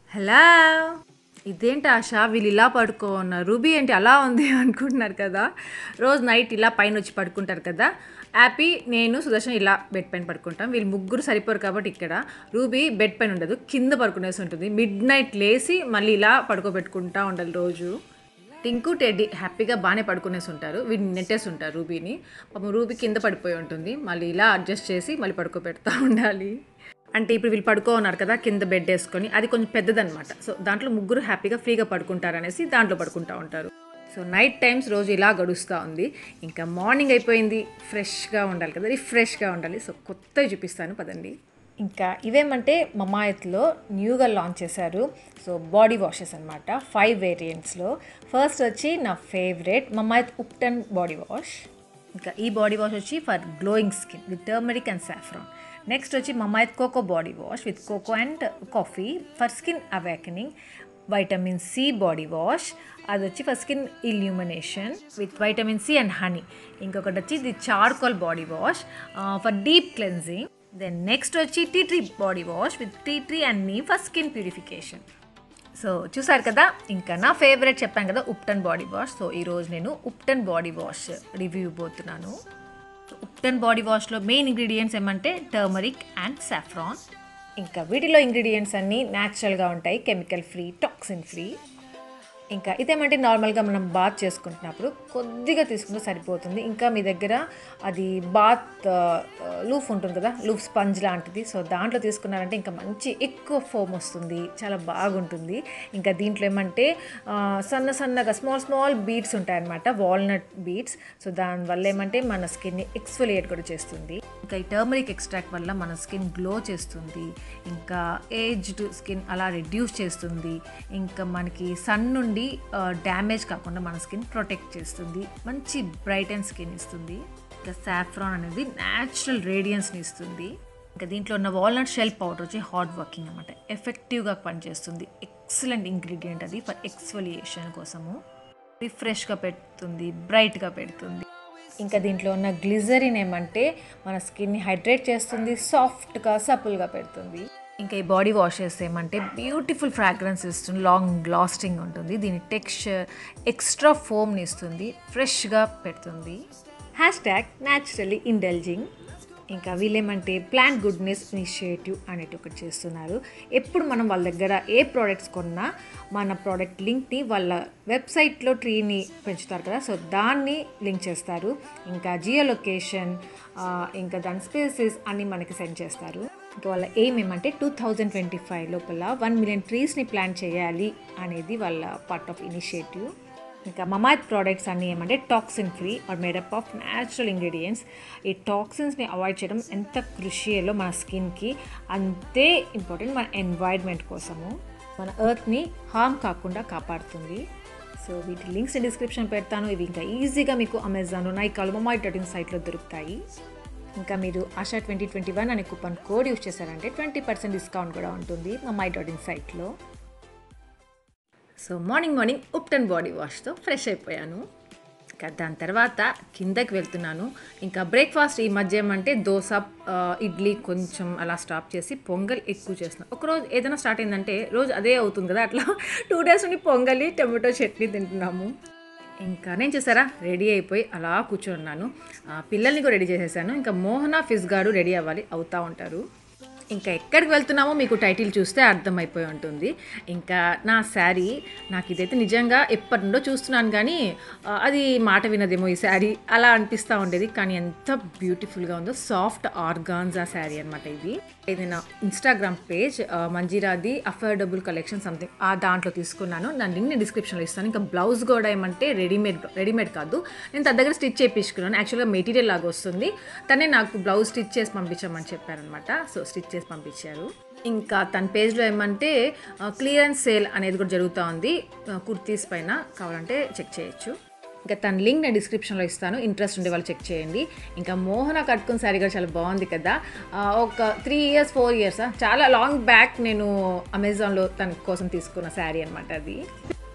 Hello ఇదేంటి ఆశ వీళ్ళు ఇలా పడుకోన్నారు రూబీ ఏంటి అలా ఉంది అనుకుంటున్నారు కదా రోజు నైట్ ఇలా పైన వచ్చి పడుకుంటారు కదా హ్యాపీ నేను సుదర్శన్ ఇలా బెడ్ పైన పడుకుంటాం వీళ్ళు ముగ్గురు సరిపోరు కాబట్టి ఇక్కడ రూబీ బెడ్ పైన ఉండదు కింద పడుకునేసి ఉంటుంది మిడ్ నైట్ లేసి మళ్ళీ ఇలా పడుకోబెట్టుకుంటా ఉండాలి రోజు టింకు టెడ్డీ హ్యాపీగా బాగానే పడుకునేసి ఉంటారు వీడిని నెట్టేసి ఉంటారు రూబీని పాపం రూబీ కింద పడిపోయి ఉంటుంది మళ్ళీ ఇలా అడ్జస్ట్ చేసి మళ్ళీ పడుకోబెడతా ఉండాలి అంటే ఇప్పుడు వీళ్ళు పడుకో ఉన్నారు కదా కింద బెడ్ వేసుకొని అది కొంచెం పెద్దదన్నమాట సో దాంట్లో ముగ్గురు హ్యాపీగా ఫ్రీగా పడుకుంటారు అనేసి దాంట్లో పడుకుంటా ఉంటారు సో నైట్ టైమ్స్ రోజు ఇలా గడుస్తూ ఉంది ఇంకా మార్నింగ్ అయిపోయింది ఫ్రెష్గా ఉండాలి కదా రిఫ్రెష్గా ఉండాలి సో కొత్తవి చూపిస్తాను పదండి ఇంకా ఇవేమంటే మమాయత్లో న్యూగా లాంచ్ చేశారు సో బాడీ వాషెస్ అనమాట ఫైవ్ వేరియంట్స్లో ఫస్ట్ వచ్చి నా favourite Mamaearth ubtan body wash ఇంకా ఈ బాడీ వాష్ వచ్చి for glowing skin with turmeric and saffron next వచ్చి Mamaearth cocoa body wash with cocoa and coffee for skin awakening vitamin C body wash అది వచ్చి for skin illumination with vitamin C and honey ఇంకొకటి వచ్చి ఇది charcoal body wash for deep cleansing then next వచ్చి tea tree body wash with tea tree and neem for skin purification so చూసారు కదా ఇంకా నా ఫేవరెట్ చెప్పాను కదా ఉప్టన్ బాడీ వాష్ సో ఈరోజు నేను ఉప్టన్ బాడీ వాష్ రివ్యూ పోతున్నాను ఉప్టన్ బాడీ వాష్లో మెయిన్ ఇంగ్రీడియంట్స్ ఏమంటే టర్మరిక్ అండ్ సాఫ్రాన్ ఇంకా వీటిలో ఇంగ్రీడియంట్స్ అన్నీ న్యాచురల్గా ఉంటాయి కెమికల్ ఫ్రీ టాక్సిన్ ఫ్రీ ఇంకా ఇదేమంటే నార్మల్గా మనం బాత్ చేసుకుంటున్నప్పుడు కొద్దిగా తీసుకుంటే సరిపోతుంది ఇంకా మీ దగ్గర అది బాత్ లూఫ్ ఉంటుంది కదా లూఫ్ స్పంజ్ లాంటిది సో దాంట్లో తీసుకున్నారంటే ఇంకా మంచి ఎక్కువ ఫోమ్ వస్తుంది చాలా బాగుంటుంది ఇంకా దీంట్లో ఏమంటే ఆ, సన్న సన్నగా స్మాల్ స్మాల్ బీట్స్ ఉంటాయన్నమాట వాల్నట్ బీట్స్ సో దానివల్ల ఏమంటే మన స్కిన్ని ఎక్స్ఫోలియేట్ కూడా చేస్తుంది ఇంకా ఈ టర్మరిక్ ఎక్స్ట్రాక్ట్ వల్ల మన స్కిన్ గ్లో చేస్తుంది ఇంకా ఏజ్డ్ స్కిన్ అలా రిడ్యూస్ చేస్తుంది ఇంకా మనకి సన్ నుండి డ్యామేజ్ కాకుండా మన స్కిన్ ప్రొటెక్ట్ చేస్తుంది మంచి బ్రైట్ అండ్ స్కిన్ ఇస్తుంది ఇంకా సాఫ్రాన్ అనేది న్యాచురల్ రేడియన్స్ని ఇస్తుంది ఇంకా దీంట్లో ఉన్న వాల్నట్ షెల్ పౌడర్ వచ్చి హార్డ్ వర్కింగ్ అనమాట ఎఫెక్టివ్గా పనిచేస్తుంది ఎక్సలెంట్ ఇంగ్రీడియంట్ అది ఫర్ ఎక్స్ఫోలియేషన్ కోసము రిఫ్రెష్గా పెడుతుంది బ్రైట్గా పెడుతుంది ఇంకా దీంట్లో ఉన్న గ్లిజరిన్ ఏమంటే మన స్కిన్ని హైడ్రేట్ చేస్తుంది సాఫ్ట్గా సపుల్గా పెడుతుంది ఇంకా ఈ బాడీ వాషెస్ ఏమంటే బ్యూటిఫుల్ ఫ్రాగ్రెన్స్ ఇస్తుంది లాంగ్ లాస్టింగ్ ఉంటుంది దీని టెక్స్చర్ ఎక్స్ట్రా ఫోమ్ని ఇస్తుంది ఫ్రెష్గా పెడుతుంది హ్యాష్ ట్యాగ్ న్యాచురలీ ఇండల్జింగ్ ఇంకా వీళ్ళేమంటే ప్లాంట్ గుడ్నెస్ ఇనిషియేటివ్ అనేటి ఒకటి చేస్తున్నారు ఎప్పుడు మనం వాళ్ళ దగ్గర ఏ ప్రోడక్ట్స్ కొన్నా మన ప్రోడక్ట్ లింక్ని వాళ్ళ వెబ్సైట్లో ట్రీని పెంచుతారు కదా సో దాన్ని లింక్ చేస్తారు ఇంకా జియో లొకేషన్ ఇంకా దాని స్పేసెస్ అన్నీ మనకి సెండ్ చేస్తారు ఇంకా వాళ్ళ ఎయిమ్ ఏమంటే టూ థౌజండ్ ట్వంటీ ఫైవ్ లోపల వన్ మిలియన్ ట్రీస్ని ప్లాన్ చేయాలి అనేది వాళ్ళ పార్ట్ ఆఫ్ ఇనిషియేటివ్ ఇంకా మమాత్ ప్రోడక్ట్స్ అన్నీ ఏమంటే toxin free are made up of natural ingredients ఈ టాక్సిన్స్ని అవాయిడ్ చేయడం ఎంత కృషియలో మన స్కిన్కి అంతే ఇంపార్టెంట్ మన ఎన్వైర్న్మెంట్ కోసము మన ఎర్త్ని హామ్ కాకుండా కాపాడుతుంది సో వీటి లింక్స్ డిస్క్రిప్షన్ పెడతాను ఇవి ఇంకా ఈజీగా మీకు అమెజాన్ నైకాల్ మొమైట్ డాట్ ఇన్ సైట్లో దొరుకుతాయి ఇంకా మీరు ఆశా ట్వంటీ ట్వంటీ వన్ అనే కూపన్ కోడ్ యూస్ చేశారంటే ట్వంటీ పర్సెంట్ డిస్కౌంట్ కూడా ఉంటుంది మా మై డాట్ ఇన్ సైట్లో so morning morning ubtan body వాష్తో ఫ్రెష్ అయిపోయాను ఇంకా దాని తర్వాత కిందకి వెళ్తున్నాను ఇంకా బ్రేక్ఫాస్ట్ ఈ మధ్య ఏమంటే దోశ ఆ, ఇడ్లీ కొంచెం అలా స్టాప్ చేసి పొంగల్ ఎక్కువ చేస్తున్నాను ఒకరోజు ఏదైనా స్టార్ట్ అయిందంటే రోజు అదే అవుతుంది కదా అట్లా టూ డేస్ నుండి పొంగలి టమాటో చట్నీ తింటున్నాము ఇంకా నేను చూసారా రెడీ అయిపోయి అలా కూర్చున్నాను ఆ, పిల్లల్ని కూడా రెడీ చేసేసాను ఇంకా మోహన ఫిజ్ గారు రెడీ అవ్వాలి అవుతూ ఉంటారు ఇంకా ఎక్కడికి వెళ్తున్నామో మీకు టైటిల్ చూస్తే అర్థమైపోయి ఉంటుంది ఇంకా నా శారీ నాకు ఇదైతే నిజంగా ఎప్పటి నుండో చూస్తున్నాను కానీ ఆ, అది మాట వినదేమో ఈ శారీ అలా అనిపిస్తూ ఉండేది కానీ ఎంత బ్యూటిఫుల్గా ఉందో సాఫ్ట్ ఆర్గాన్జా శారీ అనమాట ఇది ఇది నా ఇన్స్టాగ్రామ్ పేజ్ ఆ, మంజీరాది అఫోర్డబుల్ కలెక్షన్ సంథింగ్ ఆ దాంట్లో తీసుకున్నాను నా లింక్ నేను డిస్క్రిప్షన్లో ఇస్తాను ఇంకా బ్లౌజ్ కూడా ఏమంటే రెడీమేడ్ రెడీమేడ్ కాదు నేను తన దగ్గర స్టిచ్ చేయించుకున్నాను యాక్చువల్గా మెటీరియల్ లాగా వస్తుంది తనే నాకు బ్లౌజ్ స్టిచ్ చేసి పంపించమని చెప్పారనమాట సో స్టిచ్ చేసి పంపించారు ఇంకా తన పేజ్లో ఏమంటే క్లియరెన్స్ సేల్ అనేది కూడా జరుగుతూ ఉంది ఆ, కుర్తీస్ పైన కావాలంటే చెక్ చేయొచ్చు ఇంకా తన లింక్ నేను డిస్క్రిప్షన్లో ఇస్తాను ఇంట్రెస్ట్ ఉండే వాళ్ళు చెక్ చేయండి ఇంకా మోహన కట్టుకున్న శారీ కూడా చాలా బాగుంది కదా ఆ, ఒక త్రీ ఇయర్స్ ఫోర్ ఇయర్స్ చాలా లాంగ్ బ్యాక్ నేను అమెజాన్లో తన కోసం తీసుకున్న శారీ అనమాట అది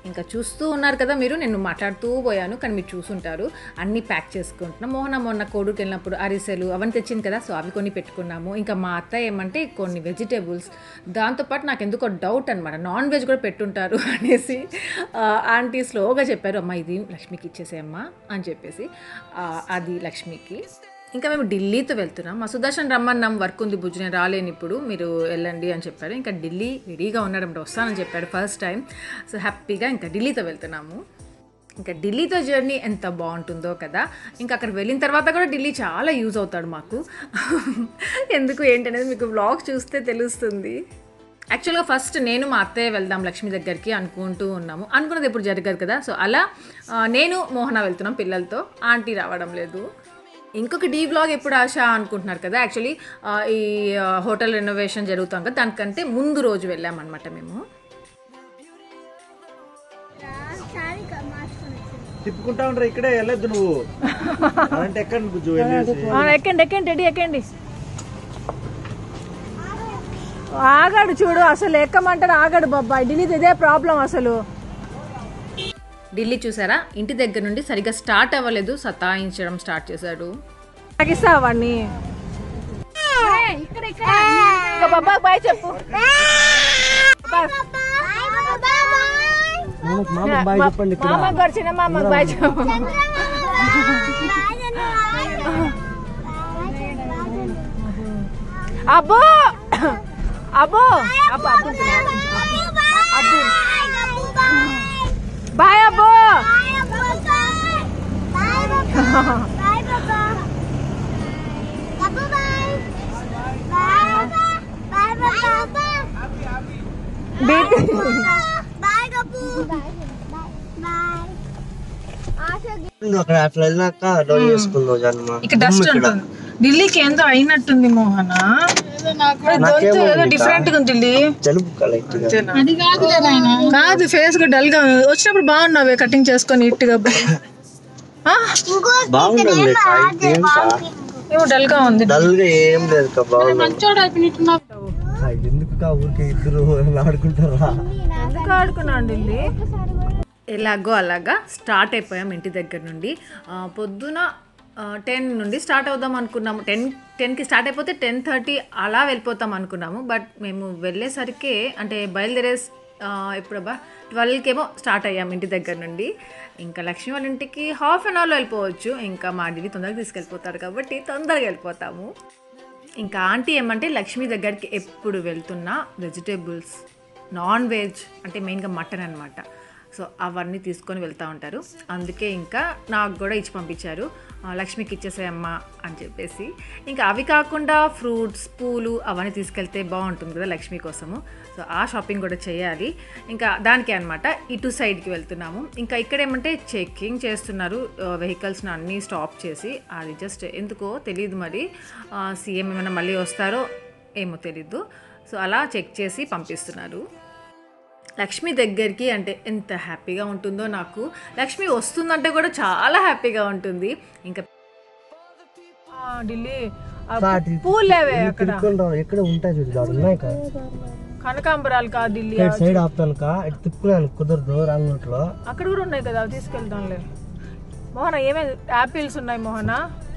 ఇంకా చూస్తూ ఉన్నారు కదా మీరు నేను మాట్లాడుతూ పోయాను కానీ మీరు చూసుంటారు అన్నీ ప్యాక్ చేసుకుంటున్నాం మోహన మొన్న కోడుకు వెళ్ళినప్పుడు అరిసెలు అవన్నీ తెచ్చింది కదా సో అవి కొన్ని పెట్టుకున్నాము ఇంకా మా అత్త ఏమంటే కొన్ని వెజిటేబుల్స్ దాంతోపాటు నాకు ఎందుకో డౌట్ అనమాట నాన్ వెజ్ కూడా పెట్టుంటారు అనేసి ఆ, ఆంటీ స్లోగా చెప్పారు అమ్మ ఇది లక్ష్మికి ఇచ్చేసేయమ్మా అని చెప్పేసి ఆ, అది లక్ష్మికి ఇంకా మేము ఢిల్లీతో వెళ్తున్నాం మా సుదర్శన్ రమ్మన్నాం వర్క్ ఉంది బుజ్జు నేను రాలేను ఇప్పుడు మీరు వెళ్ళండి అని చెప్పారు ఇంకా ఢిల్లీ రెడీగా ఉన్నాడు అంటే వస్తానని చెప్పాడు ఫస్ట్ టైం సో హ్యాపీగా ఇంకా ఢిల్లీతో వెళ్తున్నాము ఇంకా ఢిల్లీతో జర్నీ ఎంత బాగుంటుందో కదా ఇంకా అక్కడ వెళ్ళిన తర్వాత కూడా ఢిల్లీ చాలా యూజ్ అవుతాడు మాకు ఎందుకు ఏంటనేది మీకు బ్లాగ్ చూస్తే తెలుస్తుంది యాక్చువల్గా ఫస్ట్ నేను మా అత్తయ్య వెళ్దాం లక్ష్మి దగ్గరికి అనుకుంటూ ఉన్నాము అనుకున్నది ఎప్పుడు జరగదు కదా సో అలా ఆ, నేను మోహన వెళ్తున్నాం పిల్లలతో ఆంటీ రావడం లేదు ఇంకొక డీ వ్లాగ్ ఎప్పుడు ఆశ అనుకుంటున్నారు కదా యాక్చువల్లీ ఈ ఆ, హోటల్ రెనోవేషన్ జరుగుతాం కదా దానికంటే ముందు రోజు వెళ్ళామన్నమాట మేము తిప్పుకుంటా ఉంటారు ఇక్కడే వెళ్ళొద్దు నువ్వు అంటే ఎక్కడ బుజ్జు వెళ్ళేసి ఎక్కండి ఎక్కండి రెడీ ఎక్కండి ఆగాడు చూడు అసలు ఎక్కమంటాడు ఆగాడు బాబాయ్ ఢిల్లీది ఇదే ప్రాబ్లం అసలు ఢిల్లీ చూసారా ఇంటి దగ్గర నుండి సరిగ్గా స్టార్ట్ అవ్వలేదు సతాయించడం స్టార్ట్ చేశాడు తగ్గిస్తావా వాడిని ఇంకా బాబాయ్ బాయ్ చెప్పు బాయ్ చెప్పండి మామ గారు చిన్న మామ బాయ్ చెప్పు అబ్బో అబ్బో అబ్బో అబ్బో బాయ్ అబ్బో బీపీ నువ్వు అక్కడ అట్లా వెళ్ళాక డౌన్ చేసుకుందావు జన్మ ఇక్కడ డస్ట్ ఉంటుంది ఢిల్లీకి ఏందో అయినట్టుంది మోహన గొంతు ఏదో డిఫరెంట్ గా ఉంది ఢిల్లీ జలుబు కలెక్ట్ కాదు ఫేస్ గా డల్ గా ఉంది. వచ్చినప్పుడు బాగున్నావే కటింగ్ చేసుకొని ఇట్టుగా బాగుంటుంది ఏం కా ఏమో డల్ గా ఉంది డల్ గా ఏం లేదు కా బాగుంది కా, ఎందుకు కా ఊరికే ఇద్దరు ఆడుకుంటారా ఎందుకు ఆడుకున్నాను ఢిల్లీ ఎలాగో అలాగా స్టార్ట్ అయిపోయాం ఇంటి దగ్గర నుండి ఆ, పొద్దున టెన్ నుండి స్టార్ట్ అవుదాం అనుకున్నాము టెన్ టెన్కి స్టార్ట్ అయిపోతే టెన్ థర్టీ అలా వెళ్ళిపోతాం అనుకున్నాము బట్ మేము వెళ్ళేసరికి అంటే బయలుదేరే ఎప్పుడబ్బా ట్వెల్వ్కేమో స్టార్ట్ అయ్యాం ఇంటి దగ్గర నుండి ఇంకా లక్ష్మి వాళ్ళ ఇంటికి హాఫ్ అన్ అవర్లో వెళ్ళిపోవచ్చు ఇంకా మా ఢిల్లీ తొందరగా తీసుకెళ్ళిపోతారు కాబట్టి తొందరగా వెళ్ళిపోతాము ఇంకా ఆంటీ ఏమంటే లక్ష్మి దగ్గరికి ఎప్పుడు వెళ్తున్నా వెజిటేబుల్స్ నాన్ వెజ్ అంటే మెయిన్గా మటన్ అనమాట సో అవన్నీ తీసుకొని వెళ్తూ ఉంటారు అందుకే ఇంకా నాకు కూడా ఇచ్చి పంపించారు ఆ, లక్ష్మికి ఇచ్చేసాయమ్మా అని చెప్పేసి ఇంకా అవి కాకుండా ఫ్రూట్స్ పూలు అవన్నీ తీసుకెళ్తే బాగుంటుంది కదా లక్ష్మి కోసము సో ఆ షాపింగ్ కూడా చేయాలి ఇంకా దానికే అనమాట ఇటు సైడ్కి వెళ్తున్నాము ఇంకా ఇక్కడ ఏమంటే చెక్కింగ్ చేస్తున్నారు వెహికల్స్ని అన్నీ స్టాప్ చేసి అది జస్ట్ ఎందుకో తెలియదు మరి సీఎం ఏమైనా మళ్ళీ వస్తారో ఏమో తెలీదు సో అలా చెక్ చేసి పంపిస్తున్నారు లక్ష్మి దగ్గరికి అంటే ఎంత హ్యాపీగా ఉంటుందో నాకు లక్ష్మి వస్తుందంటే కూడా చాలా హ్యాపీగా ఉంటుంది ఇంకా ఆ, ఢిల్లీ ఆ పూలు లేవే అక్కడ తిప్పుకుంటాం ఎక్కడ ఉంటాయి చూడు దాడు ఉన్నాయి కా కనకాంబరాలు కాదు ఢిల్లీ ఇటు సైడ్ ఆపుతాను కా ఇటు తిప్పుకున్నాను కుదరదు రాంగ్ రూట్ లో అక్కడ కూడా ఉన్నాయి కదా అవి తీసుకెళ్తాంలే మోహన ఏమేమి యాపిల్స్ ఉన్నాయి మోహన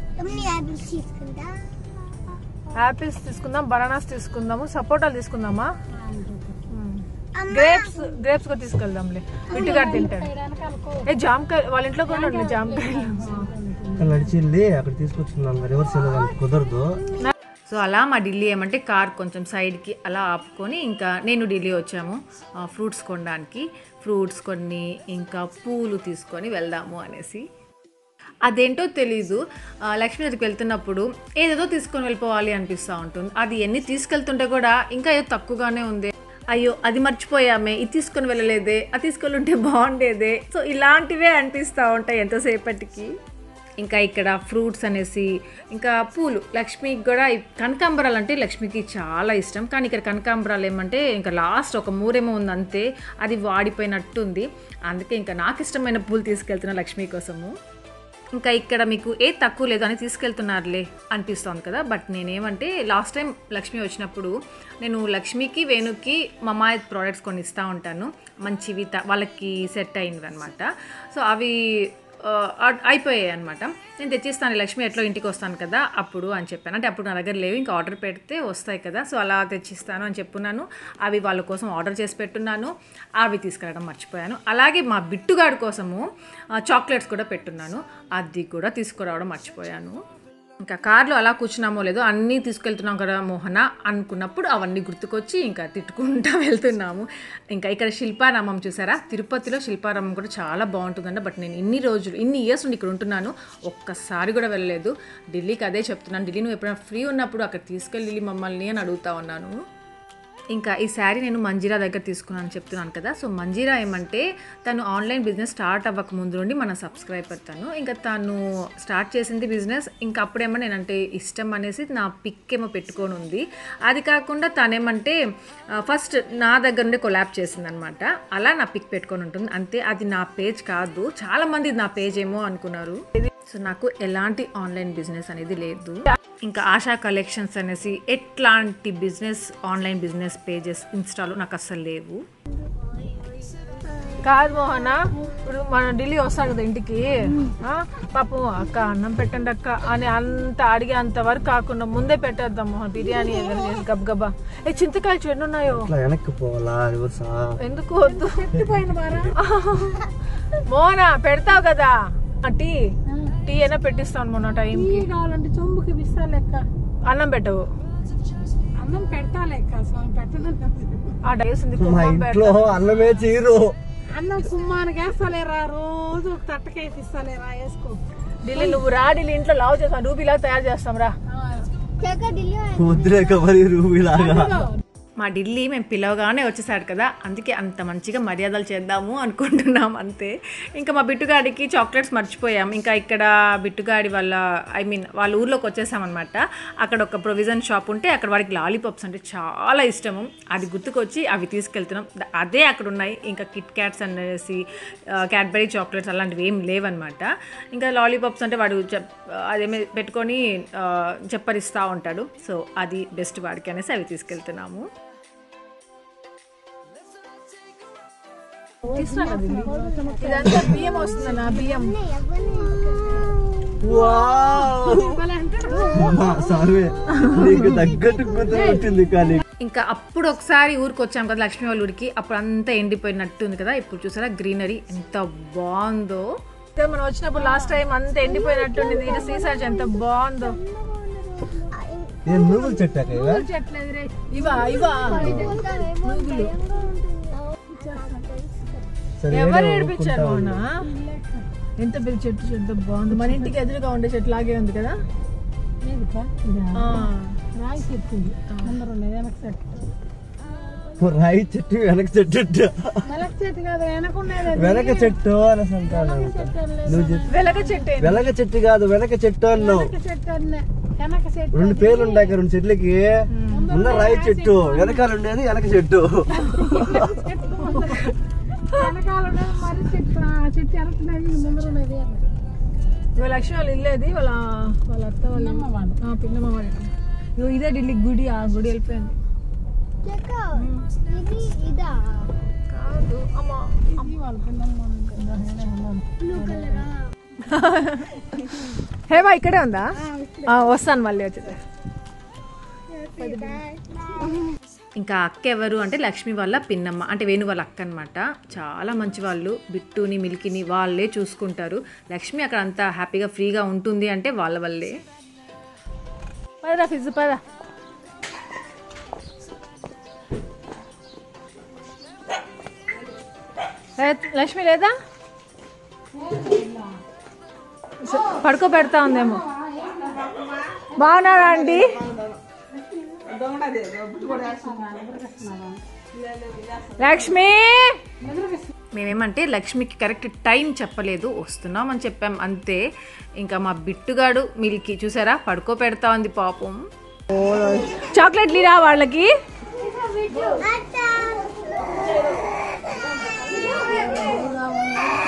యాపిల్స్ తీసుకుందాం బనానాస్ తీసుకుందాము సపోటాలు తీసుకుందామా గ్రేప్స్ గ్రేప్స్ కూడా తీసుకెళ్దాంలే విట్టుగా తింటాడు ఏ జామకాయ వాళ్ళ ఇంట్లో కూడా ఉన్నాయి జామకాయలు అక్కడ నడిచి వెళ్ళి అక్కడ తీసుకొచ్చుకున్నాను రివర్స్ వెళ్ళడానికి కుదరదు సో అలా మా ఢిల్లీ ఏమంటే కార్ కొంచెం సైడ్కి అలా ఆపుకొని ఇంకా నేను ఢిల్లీ వచ్చాము ఫ్రూట్స్ కొనడానికి ఫ్రూట్స్ కొన్ని ఇంకా పూలు తీసుకొని వెళ్దాము అనేసి అదేంటో తెలీదు ఆ, లక్ష్మీ దగ్గరికి వెళ్తున్నప్పుడు ఏదేదో తీసుకొని వెళ్ళిపోవాలి అనిపిస్తూ ఉంటుంది అది ఎన్ని తీసుకెళ్తుంటే కూడా ఇంకా ఏదో తక్కువగానే ఉంది అయ్యో అది మర్చిపోయామే ఇది తీసుకొని వెళ్ళలేదే అది తీసుకొని ఉంటే బాగుండేదే సో ఇలాంటివే అనిపిస్తూ ఉంటాయి ఎంతసేపటికి ఇంకా ఇక్కడ ఫ్రూట్స్ అనేసి ఇంకా పూలు లక్ష్మికి కూడా ఈ కనకాంబరాలు అంటే లక్ష్మికి చాలా ఇష్టం కానీ ఇక్కడ కనకాంబరాలు ఏమంటే ఇంకా లాస్ట్ ఒక మూరేమో ఉంది అంతే అది వాడిపోయినట్టుంది అందుకే ఇంకా నాకు ఇష్టమైన పూలు తీసుకెళ్తున్నా లక్ష్మి కోసము ఇంకా ఇక్కడ మీకు ఏ తక్కువ లేదు అని తీసుకెళ్తున్నారులే అనిపిస్తోంది కదా బట్ నేనేమంటే లాస్ట్ టైం లక్ష్మి వచ్చినప్పుడు నేను లక్ష్మికి వేణుకి మమాయ్ ప్రోడక్ట్స్ కొన్ని ఇస్తూ ఉంటాను మంచివి త- వాళ్ళకి సెట్ అయింది అనమాట సో అవి ఆ, అ- అయిపోయాయి అనమాట నేను తెచ్చిస్తాను లక్ష్మి ఎట్లా ఇంటికి వస్తాను కదా అప్పుడు అని చెప్పాను అంటే అప్పుడు నా దగ్గర లేవు ఇంకా ఆర్డర్ పెడితే వస్తాయి కదా సో అలా తెచ్చిస్తాను అని చెప్పున్నాను అవి వాళ్ళ కోసం ఆర్డర్ చేసి పెట్టున్నాను అవి తీసుకెళ్ళడం మర్చిపోయాను అలాగే మా బిట్టుగాడి కోసము ఆ, చాక్లెట్స్ కూడా పెట్టున్నాను అది కూడా తీసుకురావడం మర్చిపోయాను ఇంకా కార్లో అలా కూర్చున్నామో లేదో అన్నీ తీసుకెళ్తున్నాం కదా మోహన అనుకున్నప్పుడు అవన్నీ గుర్తుకొచ్చి ఇంకా తిట్టుకుంటా వెళ్తున్నాము ఇంకా ఇక్కడ శిల్పారామం చూసారా తిరుపతిలో శిల్పారామం కూడా చాలా బాగుంటుందండి బట్ నేను ఇన్ని రోజులు ఇన్ని ఇయర్స్ నుండి ఇక్కడ ఉంటున్నాను ఒక్కసారి కూడా వెళ్ళలేదు ఢిల్లీకి అదే చెప్తున్నాను ఢిల్లీ నువ్వు ఎప్పుడైనా ఫ్రీ ఉన్నప్పుడు అక్కడ తీసుకెళ్ళి మమ్మల్ని అని అడుగుతా ఉన్నాను ఇంకా ఈ శారీ నేను మంజీరా దగ్గర తీసుకున్నాను చెప్తున్నాను కదా సో మంజీరా ఏమంటే తను ఆన్లైన్ బిజినెస్ స్టార్ట్ అవ్వక ముందు నుండి మన సబ్స్క్రైబర్ తను ఇంకా తను స్టార్ట్ చేసింది బిజినెస్ ఇంకా అప్పుడేమో నేనంటే ఇష్టం అనేసి నా పిక్ ఏమో పెట్టుకొని ఉంది అది కాకుండా తనేమంటే ఫస్ట్ నా దగ్గర నుండి కొలాబ్ చేసింది అనమాట అలా నా పిక్ పెట్టుకొని ఉంటుంది అంతే అది నా పేజ్ కాదు చాలా మంది ఇది నా పేజ్ ఏమో అనుకున్నారు సో నాకు ఎలాంటి ఆన్లైన్ బిజినెస్ అనేది లేదు ఇంకా ఆశా కలెక్షన్స్ అనేసి ఎట్లాంటి బిజినెస్ ఆన్లైన్ బిజినెస్ పేజెస్ ఇన్స్టాలో నాకు అస్సలు లేవు కాదు మోహన ఇప్పుడు మనం ఢిల్లీ వస్తాం కదా ఇంటికి ఆ, పాపం అక్క అన్నం పెట్టండి అక్క అని అంత అడిగే అంత వరకు కాకుండా ముందే పెట్టేద్దాం మోహన్ బిర్యానీ ఏదైనా చేసి గబగబా ఏ చింతకాయలు చెడు ఉన్నాయో ఇట్లా వెనక్కి పోవాలా రివర్సా ఎందుకు వద్దు మోహన పెడతావు కదా ఆ, టీ టీ అయినా పెట్టిస్తాను మొన్న టైంకి కావాలంటే చొంబుకి బిస్తా లెక్క అన్నం పెట్టవు అన్నం పెడతా లెక్క స్వామి పెట్టడం ఆ డేసింది మా ఇంట్లో అన్నమే చీరు అన్నం కుమ్మానికి వేస్తలేరా రోజు ఒక తట్టకేసి ఇస్తలేరా వేసుకో ఢిల్లీ నువ్వు రా ఢిల్లీ ఇంట్లో లావు చేస్తాం రూబీలా తయారు చేస్తాం రా ముద్రేక మరి రూబీలాగా మా ఢిల్లీ మేము పిలవగానే వచ్చేసాడు కదా అందుకే అంత మంచిగా మర్యాదలు చేద్దాము అనుకుంటున్నాం అంతే ఇంకా మా బిట్టుగాడికి చాక్లెట్స్ మర్చిపోయాం ఇంకా ఇక్కడ బిట్టుగాడి వాళ్ళ ఐ మీన్ వాళ్ళ ఊర్లోకి వచ్చేసామన్నమాట అక్కడ ఒక ప్రొవిజన్ షాప్ ఉంటే అక్కడ వాడికి లాలీపాప్స్ అంటే చాలా ఇష్టము అది గుర్తుకొచ్చి అవి తీసుకెళ్తున్నాం ద- అదే అక్కడ ఉన్నాయి ఇంకా కిట్ క్యాట్స్ అనేసి క్యాడ్బరీ చాక్లెట్స్ అలాంటివి ఏం లేవన్నమాట ఇంకా లాలీపాప్స్ అంటే వాడు చెప్ అదేమే పెట్టుకొని ఆ, చెప్పరిస్తూ ఉంటాడు సో అది బెస్ట్ వాడికి అనేసి అవి తీసుకెళ్తున్నాము తీసుకురా ఢిల్లీ ఇదంతా బియ్యం వస్తుందన్న బియ్యం సర్వే నీకు తగ్గట్టు కూతురు వచ్చింది కానీ ఇంకా అప్పుడు ఒకసారి ఊరికి వచ్చాం కదా లక్ష్మీ వాళ్ళ ఊరికి అప్పుడు అంతా ఎండిపోయినట్టుంది కదా ఇప్పుడు చూసారా గ్రీనరీ ఎంత బాగుందో అయితే మనం వచ్చినప్పుడు లాస్ట్ టైం అంత ఎండిపోయినట్టుండి ఇది శ్రీసాజ్ ఎంత బాగుందో ఏం నువ్వులు చెట్టాక ఇవా ఇవా ఇవా సరే ఎవరు ఏడిపించారు మోహన ఎంత పెద్ద చెట్టు చెట్టు బాగుంది మన ఇంటికి ఎదురుగా ఉండే చెట్టు లాగే ఉంది కదా ఆ. రాయి చెప్తుంది ముందర ఉండేది వెనక చెట్టు రాయి చెట్టు వెనక చెట్టు వెనక చెట్టు కాదు వెనక ఉండేది అది. వెనక చెట్టు అని అంటాను నువ్వు చెప్పు. వెలగ చెట్టు వెనక చెట్టు కాదు వెనక చెట్టు అన్నావు వెనక చెట్టు అన్నే వెనక చెట్టు రెండు పేర్లు ఉన్నాయి కదా రెండు చెట్లకి ముందర రాయి చెట్టు వెనకాల ఉండేది వెనక చెట్టు వెనకాల ఉండేది మరి చెట్టు ఆ చెట్టు వెనక ఉండేది ముందర ఉండేది అని. ఇవాళ లక్ష్మి వాళ్ళు ఇల్లేది వాళ్ళ వాళ్ళ అత్త వాళ్ళ ఆ, పిన్నమ్మ వాళ్ళ ఇల్లు. ఇగో ఇదే ఢిల్లీ గుడి ఆ గుడి వెళ్ళిపోయింది కాదు అమ్మా ఇది వాళ్ళ పిల్లమ్మ హేమా ఇక్కడే ఉందా ఆ, వస్తాను మళ్ళీ వచ్చేది ఇంకా అక్క ఎవరు అంటే లక్ష్మి వాళ్ళ పిన్నమ్మ అంటే వేణు వాళ్ళ అక్క అనమాట చాలా మంచి వాళ్ళు బిట్టుని మిల్కిని వాళ్ళే చూసుకుంటారు లక్ష్మి అక్కడ అంతా హ్యాపీగా ఫ్రీగా ఉంటుంది అంటే వాళ్ళ వల్లే పదరా ఫిజ్ పద ఏ, లక్ష్మి లేదా స- పడుకో పెడతా ఉందేమో బాగున్నారా ఆంటీ లక్ష్మి మేమేమంటే లక్ష్మికి కరెక్ట్ టైం చెప్పలేదు వస్తున్నాం అని చెప్పాం అంతే ఇంకా మా బిట్టుగాడు మిల్కి చూసారా పడుకో పెడతా ఉంది పాపం చాక్లెట్ లీరా వాళ్ళకి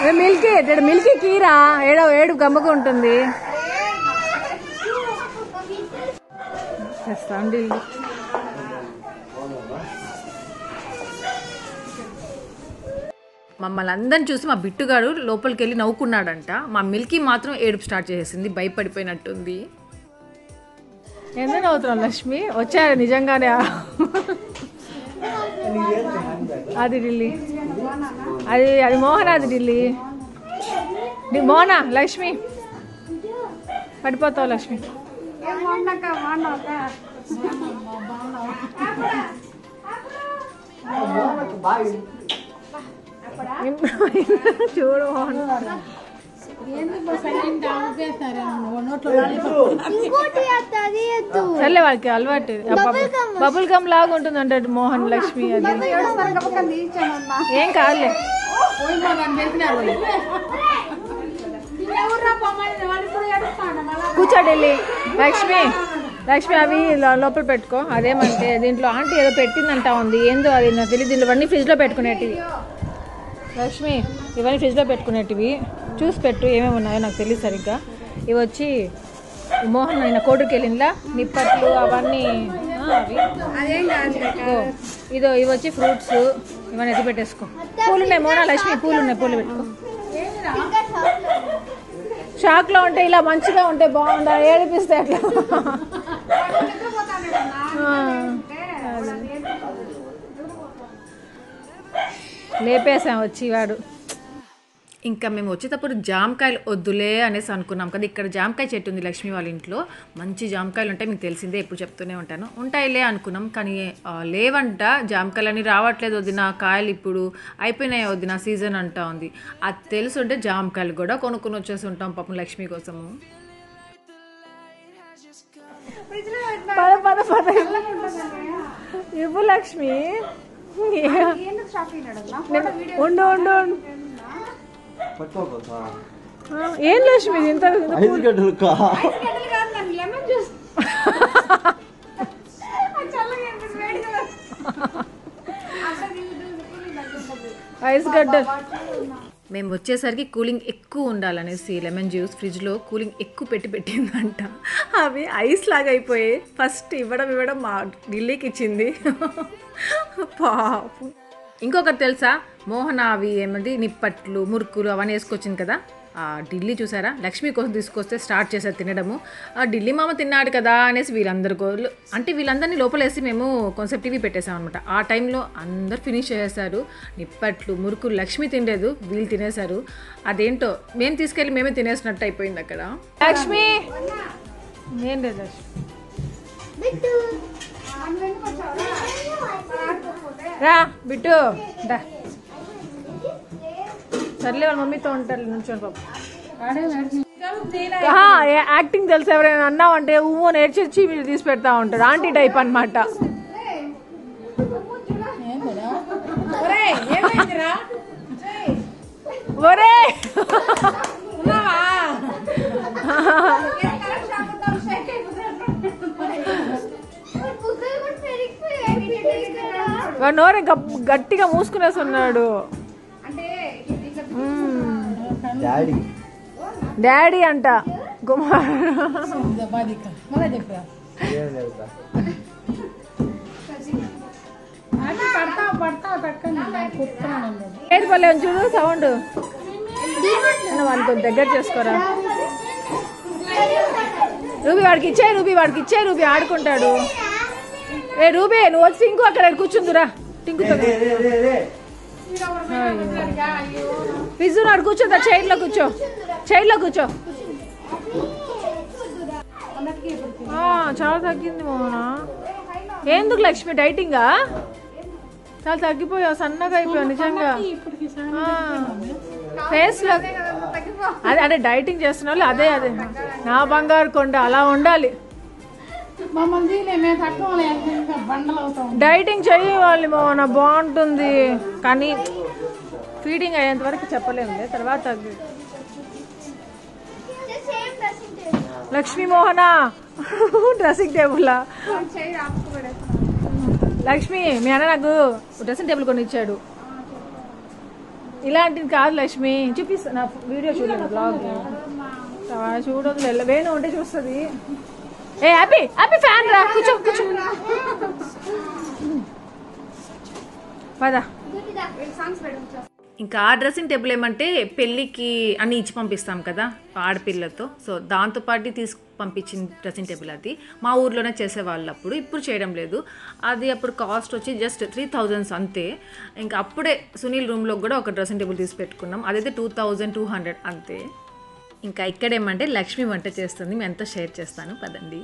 ఏ మిల్కీ ఇక్కడ మిల్కీ కీరా ఏడో ఏడు గమ్మగా ఉంటుంది తెస్తాం ఢిల్లీ మమ్మల్ని అందరిని చూసి మా బిట్టుగాడు లోపలికి వెళ్ళి నవ్వుకున్నాడంట మా మిల్కీ మాత్రం ఏడుపు స్టార్ట్ చేసేసింది భయపడిపోయినట్టుంది ఎందుకు నవ్వుతున్నావు లక్ష్మి వచ్చారు నిజంగానే అది ఢిల్లీ అది అది మోహన్ అది ఢిల్లీ డి- మోహన లక్ష్మి పడిపోతావు లక్ష్మి చూడు మోహన్ సర్లే వాళ్ళకి అలవాటు బబుల్ గమ్ లాగా ఉంటుంది అంటే మోహన్ లక్ష్మి అది ఏం కాదులే కూర్చోడెళ్ళి లక్ష్మి లక్ష్మి అవి లో- లోపల పెట్టుకో అదేమంటే దీంట్లో ఆంటీ ఏదో పెట్టిందంటా ఉంది ఏందో అది నాకు తెలియదు దీంట్లో ఇవన్నీ ఫ్రిడ్జ్లో పెట్టుకునేటివి లక్ష్మి ఇవన్నీ ఫ్రిడ్జ్లో పెట్టుకునేటివి చూసి పెట్టు ఏమేమి ఉన్నాయో నాకు తెలియదు సరిగ్గా ఇవి వచ్చి మోహన్ ఆయన కోటికి వెళ్ళిందా నిప్పట్లు అవన్నీ ఆ, అవి ఇదిగో, ఇదో ఇవి వచ్చి ఫ్రూట్స్ ఇవన్నీ ఎత్తి పెట్టేసుకో పూలు ఉన్నాయి మోనా లక్ష్మి పూలు ఉన్నాయి పూలు పెట్టుకో షాక్ లో ఉంటే ఇలా మంచిగా ఉంటే బాగుందా ఏడిపిస్తే అట్లా ఆ, అదే. లేపేసాం వచ్చి వాడు ఇంకా మేము వచ్చేటప్పుడు జామకాయలు వద్దులే అనేసి అనుకున్నాం కదా ఇక్కడ జామకాయ చెట్టు ఉంది లక్ష్మి వాళ్ళ ఇంట్లో మంచి జామకాయలు ఉంటాయి మీకు తెలిసిందే ఎప్పుడు చెప్తూనే ఉంటాను ఉంటాయిలే అనుకున్నాం కానీ ఆ, లేవంట జామకాయలు అని రావట్లేదు వదిన కాయలు ఇప్పుడు అయిపోయినాయి వదిన సీజన్ అంటా ఉంది అది తెలుసుంటే జామకాయలు కూడా కొనుక్కొని వచ్చేసి ఉంటాం పాపం లక్ష్మి కోసము పద పద పద ఇవ్వు లక్ష్మి ఉండు ఉండు ఉండు. పట్టుకోక ఆ, ఏం లక్ష్మి ఇది ఇంత ఇంత ఐదు గంటలు కా ఐస్ గడ్డలు మేము వచ్చేసరికి కూలింగ్ ఎక్కువ ఉండాలనేసి లెమన్ జ్యూస్ ఫ్రిడ్జ్లో కూలింగ్ ఎక్కువ పెట్టి పెట్టిందంట అవి ఐస్ లాగా అయిపోయాయి ఫస్ట్ ఇవ్వడం ఇవ్వడం మా ఢిల్లీకి ఇచ్చింది పాపం ఇంకొకటి తెలుసా మోహన అవి ఏమంది నిప్పట్లు మురుకులు అవన్నీ వేసుకొచ్చింది కదా ఆ ఢిల్లీ చూసారా లక్ష్మి కోసం తీసుకొస్తే స్టార్ట్ చేశారు తినడము ఆ ఢిల్లీ మామ తిన్నాడు కదా అనేసి వీళ్ళందరి గోళ్ళు అంటే వీళ్ళందరినీ లోపలేసి మేము కాన్సెప్ట్ టీవీ పెట్టేసాం అనమాట ఆ టైంలో అందరు ఫినిష్ చేసేసారు నిప్పట్లు మురుకులు లక్ష్మి తినలేదు వీళ్ళు తినేశారు అదేంటో మేము తీసుకెళ్ళి మేమే తినేసినట్టు అయిపోయింది అక్కడ లక్ష్మి ఏం లేదు లక్ష్మి రా బిట్టు దా సర్లే వాళ్ళ మమ్మీతో ఉంటారు నుంచోండి పాప ఆహా, ఏ- యాక్టింగ్ తెలిసి ఎవరైనా అన్నావంటే ఊహో నేర్చేసి మీరు తీసి పెడతా ఉంటారు ఆంటీ టైప్ అన్నమాట ఒరే వాడు నోరే గప్- గట్టిగా మూసుకునేసి ఉన్నాడు డాడీ డాడీ అంట కుమార్ ఏం లేదు ఏది పల్లె చూడు సౌండ్ వాడిని కొంచెం దగ్గర చేసుకోరా రూబీ వాడికి ఇచ్చే రూబీ వాడికి ఇచ్చే రూబీ ఆడుకుంటాడు ఏ రూబీ నువ్వు వచ్చి టింకు అక్కడ కూర్చుందిరా టింకుతో పిజ్జు నాడు కూర్చోదా చైర్లో కూర్చో చైర్లో కూర్చో ఆ, చాలా తగ్గింది మోహన ఎందుకు లక్ష్మి డైటింగా చాలా తగ్గిపోయావు సన్నగా అయిపోయావు నిజంగా ఫేస్ లో అదే అంటే డైటింగ్ చేస్తున్న వాళ్ళు అదే అదే నా బంగారు కొండ అలా ఉండాలి మమ్మల్ని తీలే మేము తట్టుకోలే బండలు అవుతాం డైటింగ్ చేయాలి మోహన బాగుంటుంది కానీ ఫీడింగ్ అయ్యేంత వరకు చెప్పలేము తర్వాత తగ్గి లక్ష్మీ మోహన డ్రెస్సింగ్ టేబుల్ లక్ష్మి మీ అన్న నాకు డ్రెస్సింగ్ టేబుల్ కొని ఇచ్చాడు ఇలాంటిది కాదు లక్ష్మి చూపిస్తా నా వీడియో చూడండి బ్లాగ్ చూడదు వేణు ఉంటే చూస్తుంది ఏ హ్యాపీ హ్యాపీ ఫ్యాన్ రా కూర్చో కూర్చో పదా ఇంకా ఆ డ్రెస్సింగ్ టేబుల్ ఏమంటే పెళ్ళికి అన్ని ఇచ్చి పంపిస్తాం కదా ఆడపిల్లతో సో దాంతోపాటు తీసుకు పంపించిన డ్రెస్సింగ్ టేబుల్ అది మా ఊర్లోనే చేసేవాళ్ళు అప్పుడు ఇప్పుడు చేయడం లేదు అది అప్పుడు కాస్ట్ వచ్చి జస్ట్ త్రీ థౌజండ్స్ అంతే ఇంకా అప్పుడే సునీల్ రూమ్లో కూడా ఒక డ్రెస్సింగ్ టేబుల్ తీసి పెట్టుకున్నాం అదైతే టూ థౌజండ్ టూ హండ్రెడ్ అంతే ఇంకా ఇక్కడ ఏమంటే లక్ష్మి వంట చేస్తుంది మీ అంతా షేర్ చేస్తాను పదండి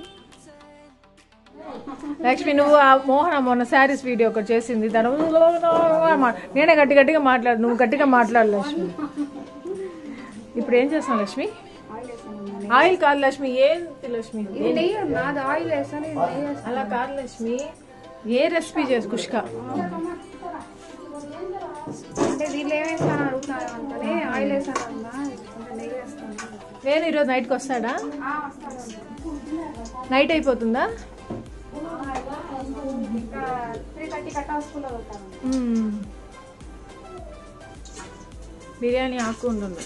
లక్ష్మి నువ్వు ఆ మోహన మొన్న శారీస్ వీడియో ఒకటి చేసింది దాని మా- నేనే గట్టి గట్టిగా మాట్లాడు నువ్వు గట్టిగా మాట్లాడు లక్ష్మి ఇప్పుడు ఏం చేస్తావు లక్ష్మి ఆయిల్ కాదు లక్ష్మి ఏంటి లక్ష్మి నాది ఆయిల్ వేసాను ఇది నెయ్యి వేసాను. అలా కాదు లక్ష్మి ఏ రెసిపీ చేసి కుష్క అంటే దీంట్లో ఏం వేస్తాను అడుగుతున్నారు అంటే ఆయిల్ వేసాను అన్నా అంటే నెయ్యి వేస్తాను నేను ఈరోజు నైట్కి వస్తాడా ఆ, వస్తాను నైట్ అయిపోతుందా ఇంకా త్రీ థర్టీ కట్టా స్కూల్లో వెళ్తాను మ్మ్. బిర్యానీ ఆకు ఉంటుంది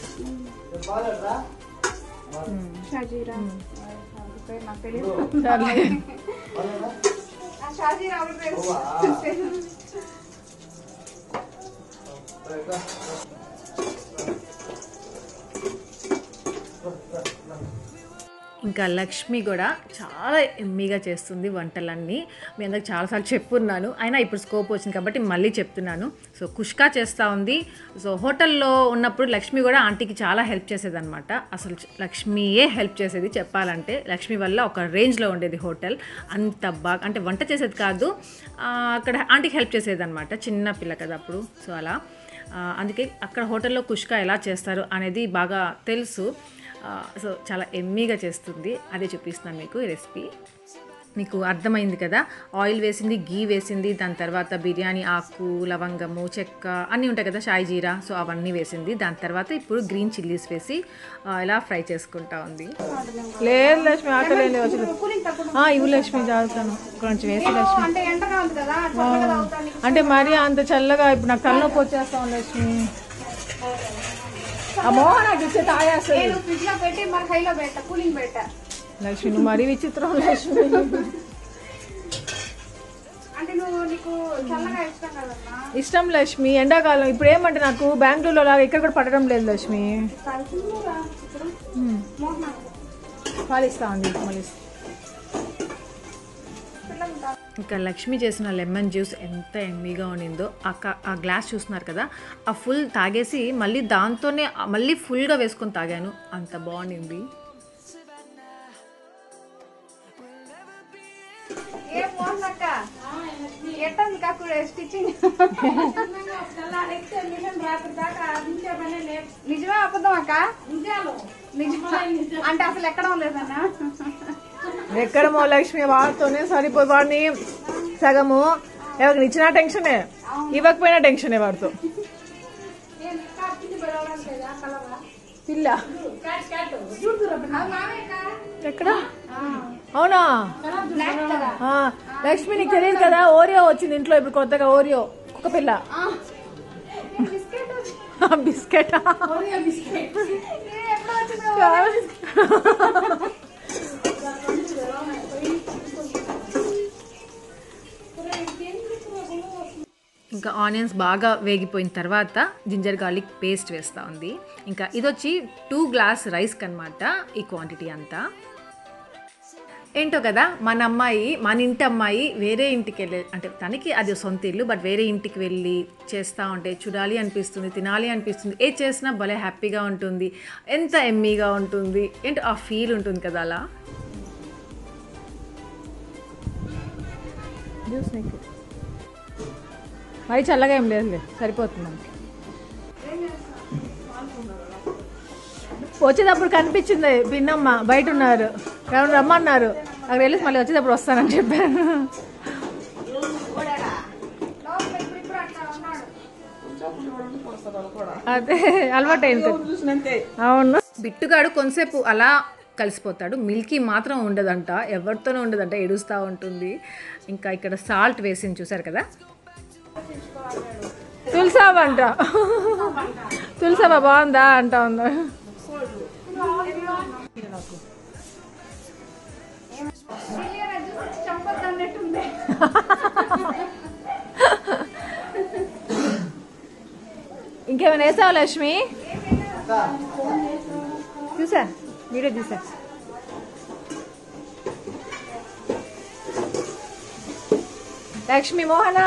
షాజీరా పేరు నాకు తెలియదు సర్లే ఆ షాజీరా ఎవరి పేరు ఇంకా లక్ష్మి కూడా చాలా ఎమ్మిగా చేస్తుంది వంటలన్నీ మీ అందరికి చాలాసార్లు చెప్పున్నాను అయినా ఇప్పుడు స్కోప్ వచ్చింది కాబట్టి మళ్ళీ చెప్తున్నాను సో కుష్కా చేస్తూ ఉంది సో హోటల్లో ఉన్నప్పుడు లక్ష్మి కూడా ఆంటీకి చాలా హెల్ప్ చేసేదన్నమాట అసలు చ- లక్ష్మియే హెల్ప్ చేసేది చెప్పాలంటే లక్ష్మి వల్ల ఒక రేంజ్లో ఉండేది హోటల్ అంత బాగా అంటే వంట చేసేది కాదు ఆ, అక్కడ ఆంటీకి హెల్ప్ చేసేది అనమాట చిన్న పిల్ల కదా అప్పుడు సో అలా ఆ, అందుకే అక్కడ హోటల్లో కుష్కా ఎలా చేస్తారు అనేది బాగా తెలుసు ఆ, సో చాలా ఎమ్మీగా చేస్తుంది అదే చూపిస్తున్నాను మీకు ఈ రెసిపీ మీకు అర్థమైంది కదా ఆయిల్ వేసింది గీ వేసింది దాని తర్వాత బిర్యానీ ఆకు లవంగము చెక్క అన్నీ ఉంటాయి కదా షాయి జీరా సో అవన్నీ వేసింది దాని తర్వాత ఇప్పుడు గ్రీన్ చిల్లీస్ వేసి ఆ, ఇలా ఫ్రై చేసుకుంటా ఉంది లేదు లక్ష్మి ఆకలేదు వచ్చి ఆ, ఇవ్వు లక్ష్మి తాగుతాను కొంచెం వేసి లక్ష్మి అంటే ఎండగా ఉంది కదా చల్లగా తాగుతాను అంటే మరీ అంత చల్లగా ఇప్పుడు నాకు తలనొప్పి వచ్చేస్తాం లక్ష్మి ఆ మోహన్ నాకు ఇచ్చే తాగేస్తుంది నేను ఫ్రిడ్జ్ లో పెట్టి మరి హైలో పెట్టా కూలింగ్ పెట్టా లక్ష్మి నువ్వు మరీ విచిత్రం లక్ష్మి అంటే నువ్వు నీకు చల్లగా ఇష్టం కదన్నా ఇష్టం లక్ష్మి ఎండాకాలం ఇప్పుడు ఏమంటే నాకు బెంగళూరులో లాగా ఇక్కడ కూడా పడడం లేదు లక్ష్మి కలిసిందిరా ఇప్పుడు మోహన పాలిస్తా ఉంది మళ్ళీ ఇంకా లక్ష్మి చేసిన లెమన్ జ్యూస్ ఎంత ఎమ్మీగా ఉండిందో ఆ క- ఆ గ్లాస్ చూస్తున్నారు కదా ఆ ఫుల్ తాగేసి మళ్ళీ దాంతోనే మళ్ళీ ఫుల్గా వేసుకొని తాగాను అంత బాగుండింది ఏ మోహనక్క ఎట్టంది కాకు స్టిచ్చింగ్ నిజమే అబద్ధం అక్క నిజమా అంటే అసలు ఎక్కడం లేదన్నా ఎక్కడమో లక్ష్మి వాడితోనే సరిపోయి వాడిని సగము ఎవరికి ఇచ్చినా టెన్షనే ఇవ్వకపోయినా టెన్షనే వాడితో పిల్ల ఎక్కడ అవునా ఆ, లక్ష్మి నీకు తెలియదు కదా ఓరియో వచ్చింది ఇంట్లో ఇప్పుడు కొత్తగా ఓరియో కుక్క పిల్ల బిస్కెట్ ఇంకా ఆనియన్స్ బాగా వేగిపోయిన తర్వాత జింజర్ గార్లిక్ పేస్ట్ వేస్తూ ఉంది ఇంకా ఇది వచ్చి టూ గ్లాస్ రైస్కి అనమాట ఈ క్వాంటిటీ అంతా ఏంటో కదా మన అమ్మాయి మన ఇంటి అమ్మాయి వేరే ఇంటికి వెళ్ళే అంటే తనకి అది సొంత ఇల్లు బట్ వేరే ఇంటికి వెళ్ళి చేస్తూ ఉంటే చూడాలి అనిపిస్తుంది తినాలి అనిపిస్తుంది ఏ చేసినా భలే హ్యాపీగా ఉంటుంది ఎంత ఎమ్మీగా ఉంటుంది ఏంటో ఆ ఫీల్ ఉంటుంది కదా అలా జ్యూస్ నీకు మరి చల్లగా ఏం లేదులే సరిపోతుంది మనకి వచ్చేటప్పుడు కనిపించింది పిన్నమ్మ బయట ఉన్నారు ఎవరు రమ్మన్నారు అక్కడ వెళ్ళి మళ్ళీ వచ్చేటప్పుడు వస్తానని చెప్పారు అదే అలవాటు అయింది అవును బిట్టుగాడు కొంతసేపు అలా కలిసిపోతాడు మిల్కీ మాత్రం ఉండదంట ఎవరితోనూ ఉండదంట ఏడుస్తూ ఉంటుంది ఇంకా ఇక్కడ సాల్ట్ వేసింది చూసారు కదా తులసాబా అంట తులసాబా బాగుందా అంటా ఉందా చంపొద్దన్నట్టుంది ఇంకేమైనా వేసావా లక్ష్మి చూసా వీడియో చూసా లక్ష్మి మోహన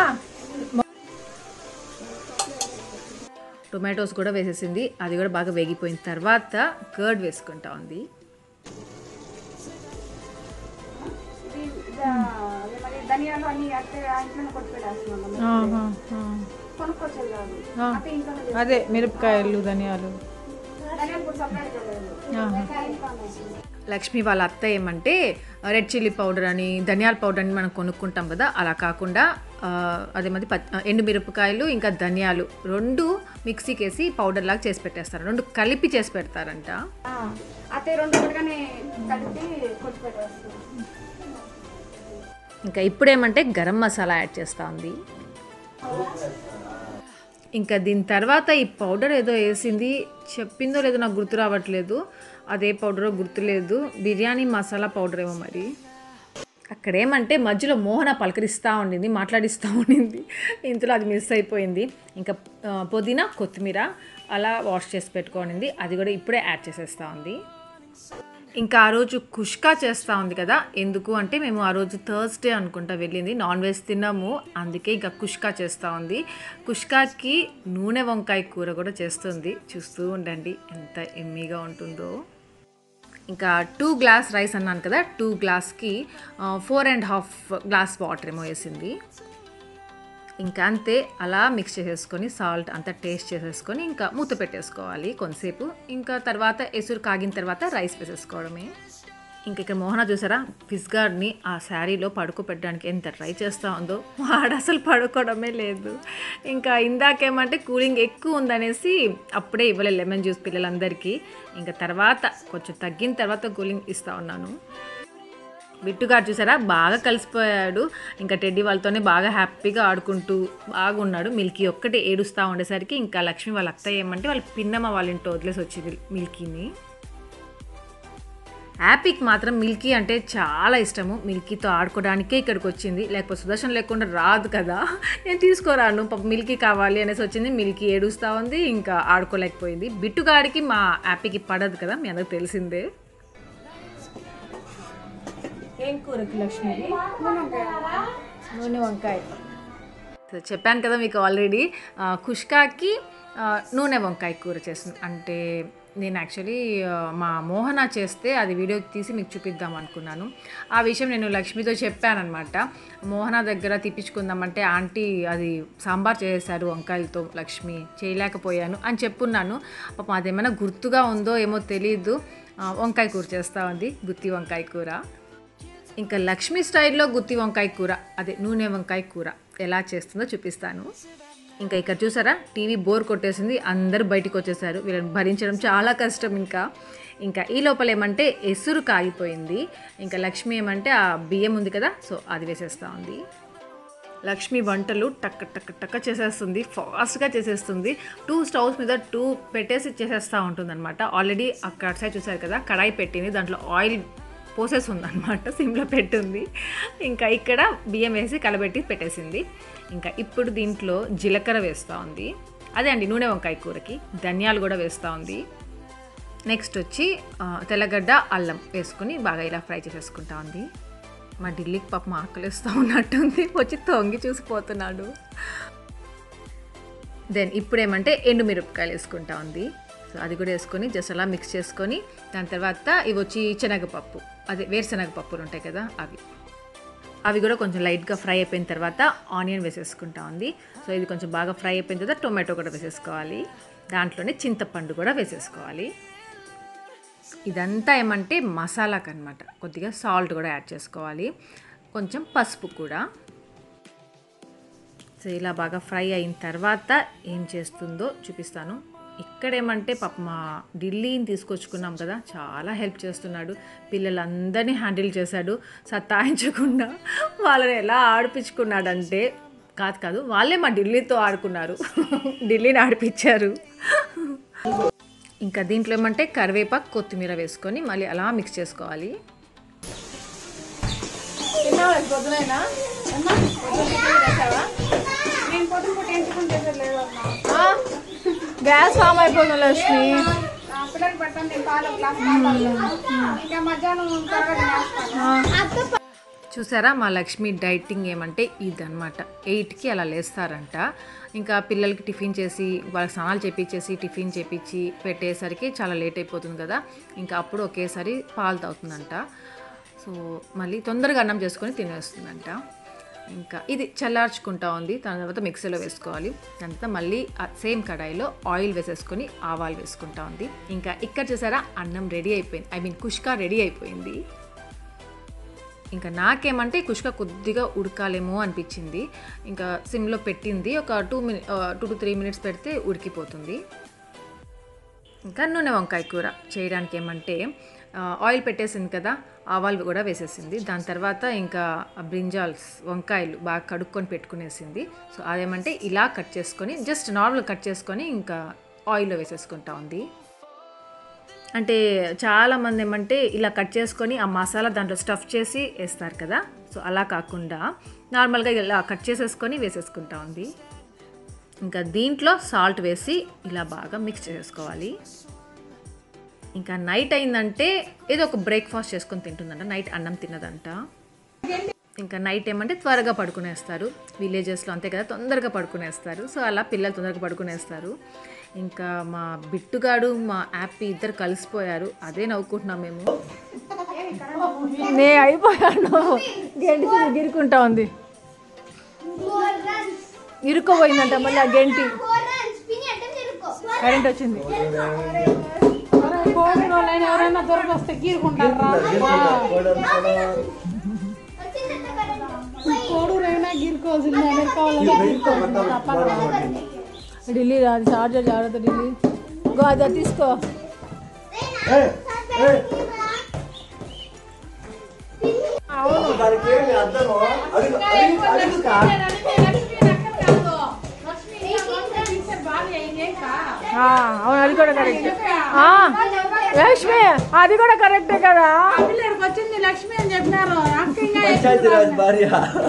టొమాటోస్ కూడా వేసేసింది అది కూడా బాగా వేగిపోయిన తర్వాత కర్డ్ వేసుకుంటా ఉంది మరి ధనియాలు అన్ని అట్టే ఆ ఇంట్లోనే కొట్టి పెట్టేస్తున్నాం కొనుక్కొచ్చేది కాదు అట్టే ఇంట్లోనే అదే మిరపకాయలు ధనియాలు ధనియాలు కూడా సపరేట్ చేయలేదు లక్ష్మి వాళ్ళ అత్త ఏమంటే రెడ్ చిల్లీ పౌడర్ అని ధనియాల పౌడర్ అని మనం కొనుక్కుంటాం కదా అలా కాకుండా ఆ, అదే మరి ప ఎండు మిరపకాయలు ఇంకా ధనియాలు రెండు మిక్సీకి వేసి పౌడర్ లాగా చేసి పెట్టేస్తారు రెండు కలిపి చేసి పెడతారంట అట్టే రెండు ఒకటిగానే కలిపి కొట్టి పెట్టేస్తాం ఇంకా ఇప్పుడేమంటే గరం మసాలా యాడ్ చేస్తూ ఉంది ఇంకా దీని తర్వాత ఈ పౌడర్ ఏదో వేసింది చెప్పిందో లేదో నాకు గుర్తు రావట్లేదు అదే పౌడరో గుర్తులేదు బిర్యానీ మసాలా పౌడర్ ఏమో మరి అక్కడేమంటే మధ్యలో మోహన పలకరిస్తూ ఉండింది మాట్లాడిస్తూ ఉండింది ఇంతలో అది మిస్ అయిపోయింది ఇంకా ఆ, పుదీనా కొత్తిమీర అలా వాష్ చేసి పెట్టుకోనింది అది కూడా ఇప్పుడే యాడ్ చేసేస్తూ ఉంది ఇంకా ఆ రోజు కుష్కా చేస్తూ ఉంది కదా ఎందుకు అంటే మేము ఆ రోజు థర్స్డే అనుకుంటా వెళ్ళింది నాన్ వెజ్ తిన్నాము అందుకే ఇంకా కుష్కా చేస్తూ ఉంది కుష్కాకి నూనె వంకాయ కూర కూడా చేస్తుంది చూస్తూ ఉండండి ఎంత ఎమ్మీగా ఉంటుందో ఇంకా టూ గ్లాస్ రైస్ అన్నాను కదా టూ గ్లాస్కి four and half glass water ఏమో వేసింది ఇంకా అంతే అలా మిక్స్ చేసేసుకొని సాల్ట్ అంతా టేస్ట్ చేసేసుకొని ఇంకా మూత పెట్టేసుకోవాలి కొంతసేపు ఇంకా తర్వాత ఎసురు కాగిన తర్వాత రైస్ వేసేసుకోవడమే ఇంకా ఇక్కడ మోహన చూసారా ఫిస్గార్డ్ని ఆ శారీలో పడుకోబెట్టడానికి ఎంత ట్రై చేస్తూ ఉందో వాడు అసలు పడుకోవడమే లేదు ఇంకా ఇందాకేమంటే కూలింగ్ ఎక్కువ ఉందనేసి అప్పుడే ఇవ్వలే లెమన్ జ్యూస్ పిల్లలందరికీ ఇంకా తర్వాత కొంచెం తగ్గిన తర్వాత కూలింగ్ ఇస్తూ ఉన్నాను బిట్టుగాడు చూసారా బాగా కలిసిపోయాడు ఇంకా టెడ్డీ వాళ్ళతోనే బాగా హ్యాపీగా ఆడుకుంటూ బాగున్నాడు మిల్కీ ఒక్కటే ఏడుస్తూ ఉండేసరికి ఇంకా లక్ష్మి వాళ్ళ అత్తయ్య ఏమంటే వాళ్ళ పిన్నమ్మ వాళ్ళ ఇంట్లో వదిలేసి వచ్చింది మిల్కీని యాపిక్ మాత్రం మిల్కీ అంటే చాలా ఇష్టము మిల్కీతో ఆడుకోవడానికే ఇక్కడికి వచ్చింది లేకపోతే సుదర్శన్ లేకుండా రాదు కదా నేను తీసుకోరాను పాప మిల్కీ కావాలి అనేసి వచ్చింది మిల్కీ ఏడుస్తూ ఉంది ఇంకా ఆడుకోలేకపోయింది బిట్టుగాడికి మా యాపికి పడదు కదా మీ అందరికి తెలిసిందే ఏం కూరకి లక్ష్మి నూనె వంకాయ సో చెప్పాను కదా మీకు ఆల్రెడీ కుష్కాకి ఆ, నూనె వంకాయ కూర చేస్తుంది అంటే నేను యాక్చువల్లీ మా మోహన చేస్తే అది వీడియో తీసి మీకు చూపిద్దాం అనుకున్నాను ఆ విషయం నేను లక్ష్మితో చెప్పానమాట మోహన దగ్గర తిప్పించుకుందామంటే ఆంటీ అది సాంబార్ చేశారు వంకాయలతో లక్ష్మి చేయలేకపోయాను అని చెప్పున్నాను పాపం అదేమైనా గుర్తుగా ఉందో ఏమో తెలీదు ఆ, వంకాయ కూర చేస్తూ ఉంది గుత్తి వంకాయ కూర ఇంకా లక్ష్మీ స్టైల్లో గుత్తి వంకాయ కూర అదే నూనె వంకాయ కూర ఎలా చేస్తుందో చూపిస్తాను ఇంకా ఇక్కడ చూసారా టీవీ బోర్ కొట్టేసింది అందరూ బయటికి వచ్చేసారు వీళ్ళని భరించడం చాలా కష్టం ఇంకా ఇంకా ఈ లోపల ఏమంటే ఎసురు కాగిపోయింది ఇంకా లక్ష్మి ఏమంటే ఆ బియ్యం ఉంది కదా సో అది వేసేస్తూ ఉంది లక్ష్మి వంటలు టక్ టక్ టక్ చేసేస్తుంది ఫాస్ట్గా చేసేస్తుంది టూ స్టవ్స్ మీద టూ పెట్టేసి చేసేస్తూ ఉంటుంది అనమాట ఆల్రెడీ అక్కడ సైడ్ చూసారు కదా కడాయి పెట్టింది దాంట్లో ఆయిల్ పోసేస్తుంది అనమాట సిమ్లో పెట్టింది ఇంకా ఇక్కడ బియ్యం వేసి కలబెట్టి పెట్టేసింది ఇంకా ఇప్పుడు దీంట్లో జీలకర్ర వేస్తూ ఉంది అదే అండి నూనె వంకాయ కూరకి ధనియాలు కూడా వేస్తూ ఉంది నెక్స్ట్ వచ్చి ఆ, తెల్లగడ్డ అల్లం వేసుకుని బాగా ఇలా ఫ్రై చేసేసుకుంటా ఉంది మా ఢిల్లీకి పాపం ఆకలిస్తూ ఉన్నట్టుంది వచ్చి తొంగి చూసిపోతున్నాడు దెన్ ఇప్పుడు ఏమంటే ఎండు మిరపకాయలు వేసుకుంటా ఉంది సో అది కూడా వేసుకొని జస్ట్ అలా మిక్స్ చేసుకొని దాని తర్వాత ఇవి వచ్చి శనగపప్పు అదే వేరుశనగపప్పులు ఉంటాయి కదా అవి అవి కూడా కొంచెం లైట్గా ఫ్రై అయిపోయిన తర్వాత ఆనియన్ వేసేసుకుంటా ఉంది సో ఇది కొంచెం బాగా ఫ్రై అయిపోయిన తర్వాత టొమాటో కూడా వేసేసుకోవాలి దాంట్లోనే చింతపండు కూడా వేసేసుకోవాలి ఇదంతా ఏమంటే మసాలాకు అనమాట కొద్దిగా సాల్ట్ కూడా యాడ్ చేసుకోవాలి కొంచెం పసుపు కూడా సో ఇలా బాగా ఫ్రై అయిన తర్వాత ఏం చేస్తుందో చూపిస్తాను ఇక్కడేమంటే పాప మా ఢిల్లీని తీసుకొచ్చుకున్నాం కదా చాలా హెల్ప్ చేస్తున్నాడు పిల్లలందరినీ హ్యాండిల్ చేశాడు సతాయించకుండా వాళ్ళని ఎలా ఆడిపించుకున్నాడంటే కాదు కాదు వాళ్ళే మా ఢిల్లీతో ఆడుకున్నారు ఢిల్లీని ఆడిపించారు ఇంకా దీంట్లో ఏమంటే కరివేపాకు కొత్తిమీర వేసుకొని మళ్ళీ అలా మిక్స్ చేసుకోవాలి నేను పొద్దున పూట ఎంచుకుని చేసేది లేదు అమ్మా గ్యాస్ ఫామ్ అయిపోతుంది లక్ష్మి ఆ పిల్లలకి పెడతాను నేను పాలు గ్లాస్ పాలు ఇంకా మధ్యాహ్నం త్వరగా తినేస్తాను చూసారా మా లక్ష్మి డైటింగ్ ఏమంటే ఇదనమాట ఎయిట్కి అలా లేస్తారంట ఇంకా పిల్లలకి టిఫిన్ చేసి వాళ్ళకి స్నానాలు చేపించేసి టిఫిన్ చేపించి పెట్టేసరికి చాలా లేట్ అయిపోతుంది కదా ఇంకా అప్పుడు ఒకేసారి పాలు తాగుతుందంట సో మళ్ళీ తొందరగా అన్నం చేసుకొని తినేస్తుందంట ఇంకా ఇది చల్లార్చుకుంటా ఉంది దాని తర్వాత మిక్సీలో వేసుకోవాలి దాని తర్వాత మళ్ళీ సేమ్ కడాయిలో ఆయిల్ వేసేసుకొని ఆవాలు వేసుకుంటా ఉంది ఇంకా ఇక్కడ చూసారా అన్నం రెడీ అయిపోయింది ఐ మీన్ కుష్కా రెడీ అయిపోయింది ఇంకా నాకేమంటే కుష్క కొద్దిగా ఉడకాలేమో అనిపించింది ఇంకా సిమ్లో పెట్టింది ఒక two minute two to three minutes పెడితే ఉడికిపోతుంది ఇంకా నూనె వంకాయ కూర చేయడానికి ఏమంటే ఆ, ఆయిల్ పెట్టేసింది కదా ఆవాలు కూడా వేసేసింది దాని తర్వాత ఇంకా బ్రింజాల్స్ వంకాయలు బాగా కడుక్కొని పెట్టుకునేసింది సో అదేమంటే ఇలా కట్ చేసుకొని జస్ట్ నార్మల్ కట్ చేసుకొని ఇంకా ఆయిల్లో వేసేసుకుంటా ఉంది అంటే చాలామంది ఏమంటే ఇలా కట్ చేసుకొని ఆ మసాలా దాంట్లో స్టఫ్ చేసి వేస్తారు కదా సో అలా కాకుండా నార్మల్గా ఇలా కట్ చేసేసుకొని వేసేసుకుంటా ఉంది ఇంకా దీంట్లో సాల్ట్ వేసి ఇలా బాగా మిక్స్ చేసుకోవాలి ఇంకా నైట్ అయిందంటే ఏదో ఒక బ్రేక్ఫాస్ట్ చేసుకొని తింటుందంట నైట్ అన్నం తిన్నదంట ఇంకా నైట్ ఏమంటే త్వరగా పడుకునేస్తారు విలేజెస్లో అంతే కదా తొందరగా పడుకునేస్తారు సో అలా పిల్లలు తొందరగా పడుకునేస్తారు ఇంకా మా బిట్టుగాడు మా యాపీ ఇద్దరు కలిసిపోయారు అదే నవ్వుకుంటున్నాం మేము నే అయిపోయాను గెంటి గిరుకుంటా ఉంది ఇరుక్కుపోయిందంట మళ్ళీ ఆ గెంటి కరెంట్ వచ్చింది కోడిన వాళ్ళైనా ఎవరైనా దొరకొస్తే గీరుకుంటారా కోడూరైనా గీరుకోవాల్సింది అమెరికా వాళ్ళైనా గీరుకోవాల్సింది తప్పదు ఢిల్లీ రాదు చార్జర్ జాగ్రత్త ఢిల్లీ గో అదా తీసుకో దానికి ఏమి అర్థము అడుగు అడుగు అడుగుతా ఆ, అవును అది కూడా కరెక్ట్ లక్ష్మి అది కూడా కరెక్టే కదా పిల్లడికి వచ్చింది లక్ష్మి అని చెప్పినారు అక్క ఇంకా పంచాయతీరాజ్ భార్య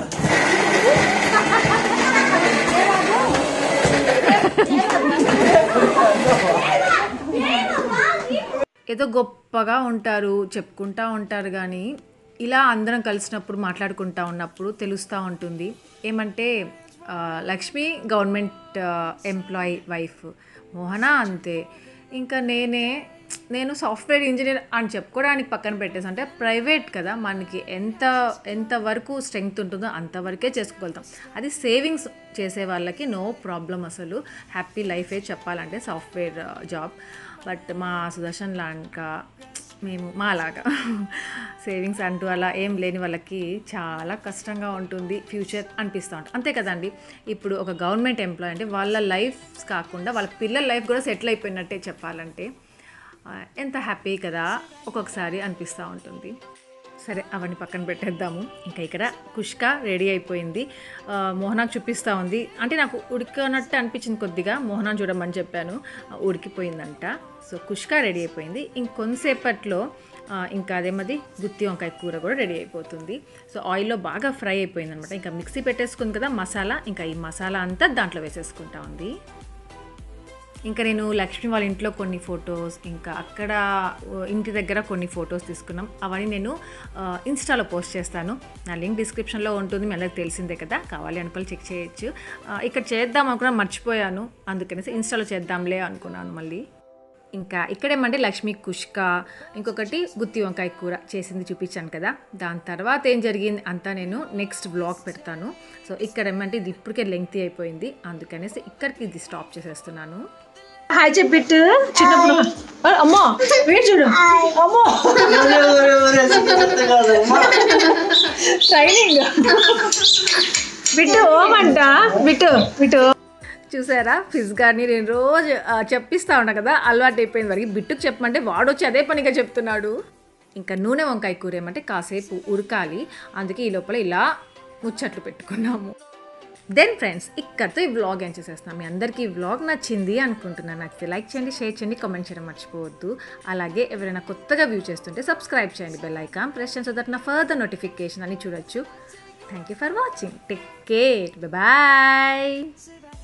ఏదో గొప్పగా ఉంటారు చెప్పుకుంటా ఉంటారు కానీ ఇలా అందరం కలిసినప్పుడు మాట్లాడుకుంటా ఉన్నప్పుడు తెలుస్తూ ఉంటుంది ఏమంటే ఆ, Lakshmi government employee wife Mohana అంతే ఇంకా నేనే నేను సాఫ్ట్వేర్ ఇంజనీర్ అని చెప్పుకోవడానికి పక్కన పెట్టేసి అంటే ప్రైవేట్ కదా మనకి ఎంత ఎంత వరకు స్ట్రెంగ్త్ ఉంటుందో అంతవరకే చేసుకోగలుగుతాం అది సేవింగ్స్ చేసే వాళ్ళకి నో ప్రాబ్లం అసలు హ్యాపీ లైఫే చెప్పాలంటే సాఫ్ట్వేర్ జాబ్ బట్ మా సుదర్శన్ లాంక మేము మా లాగా సేవింగ్స్ అంటూ అలా ఏం లేని వాళ్ళకి చాలా కష్టంగా ఉంటుంది ఫ్యూచర్ అనిపిస్తూ ఉంటుంది అంతే కదండి ఇప్పుడు ఒక గవర్నమెంట్ ఎంప్లాయ్ అంటే వాళ్ళ లైఫ్ కాకుండా వాళ్ళ పిల్లల లైఫ్ కూడా సెటిల్ అయిపోయినట్టే చెప్పాలంటే ఆ, ఎంత హ్యాపీ కదా ఒక్కొక్కసారి అనిపిస్తూ ఉంటుంది సరే అవన్నీ పక్కన పెట్టేద్దాము ఇంకా ఇక్కడ కుష్క రెడీ అయిపోయింది ఆ, మోహనాకు చూపిస్తూ ఉంది అంటే నాకు ఉడికినట్టు అనిపించింది కొద్దిగా మోహనాన్ని చూడమని చెప్పాను ఆ, ఉడికిపోయిందంట సో కుష్క రెడీ అయిపోయింది ఇంకొంతసేపట్లో ఆ, ఇంకా అదేమది గుత్తి వంకాయ కూర కూడా రెడీ అయిపోతుంది సో ఆయిల్లో బాగా ఫ్రై అయిపోయింది అనమాట ఇంకా మిక్సీ పెట్టేసుకుంది కదా మసాలా ఇంకా ఈ మసాలా అంతా దాంట్లో వేసేసుకుంటా ఉంది ఇంకా నేను లక్ష్మి వాళ్ళ ఇంట్లో కొన్ని ఫొటోస్ ఇంకా అక్కడ ఓ, ఇంటి దగ్గర కొన్ని ఫొటోస్ తీసుకున్నాం అవన్నీ నేను ఆ, ఇన్స్టాలో పోస్ట్ చేస్తాను నా లింక్ డిస్క్రిప్షన్లో ఉంటుంది మీ అందరికి తెలిసిందే కదా కావాలి అనుకోవాలి చెక్ చేయొచ్చు ఆ, ఇక్కడ చేద్దాం అనుకున్నా మర్చిపోయాను అందుకనేసి ఇన్స్టాలో చేద్దాంలే అనుకున్నాను మళ్ళీ ఇంకా ఇక్కడేమంటే లక్ష్మి కుష్క ఇంకొకటి గుత్తి వంకాయ కూర చేసింది చూపించాను కదా దాని తర్వాత ఏం జరిగింది అంతా నేను నెక్స్ట్ బ్లాగ్ పెడతాను సో ఇక్కడ ఏమంటే ఇది ఇప్పటికే లెంగ్తీ అయిపోయింది అందుకనేసి ఇక్కడికి ఇది స్టాప్ చేసేస్తున్నాను హాయ్ చెప్పిట్టు చిన్నప్పుడు ఆ, అమ్మో వేడి చూడు అమ్మో ట్రైనింగ్ బిట్టు ఓమంట బిట్టు బిట్టు చూసారా ఫిజ్ గారిని నేను రోజు ఆ, చెప్పిస్తా ఉన్నా కదా అలవాటు అయిపోయింది వరకు బిట్టుకు చెప్పమంటే వాడు వచ్చి అదే పనిగా చెప్తున్నాడు ఇంకా నూనె వంకాయ కూర ఏమంటే కాసేపు ఉడకాలి అందుకే ఈ లోపల ఇలా ముచ్చట్లు పెట్టుకున్నాము దెన్ ఫ్రెండ్స్ ఇక్కడితో ఈ వ్లాగ్ ఏం చేసేస్తున్నాం మీ అందరికీ ఈ వ్లాగ్ నచ్చింది అనుకుంటున్నాను నచ్చితే లైక్ చేయండి షేర్ చేయండి కామెంట్ చేయడం మర్చిపోవద్దు అలాగే ఎవరైనా కొత్తగా వ్యూ చేస్తుంటే సబ్స్క్రైబ్ చేయండి బెల్ ఐకాన్ ప్రెస్ చేయండి సో దట్ నా ఫర్దర్ నోటిఫికేషన్ అని చూడొచ్చు thank you for watching take care bye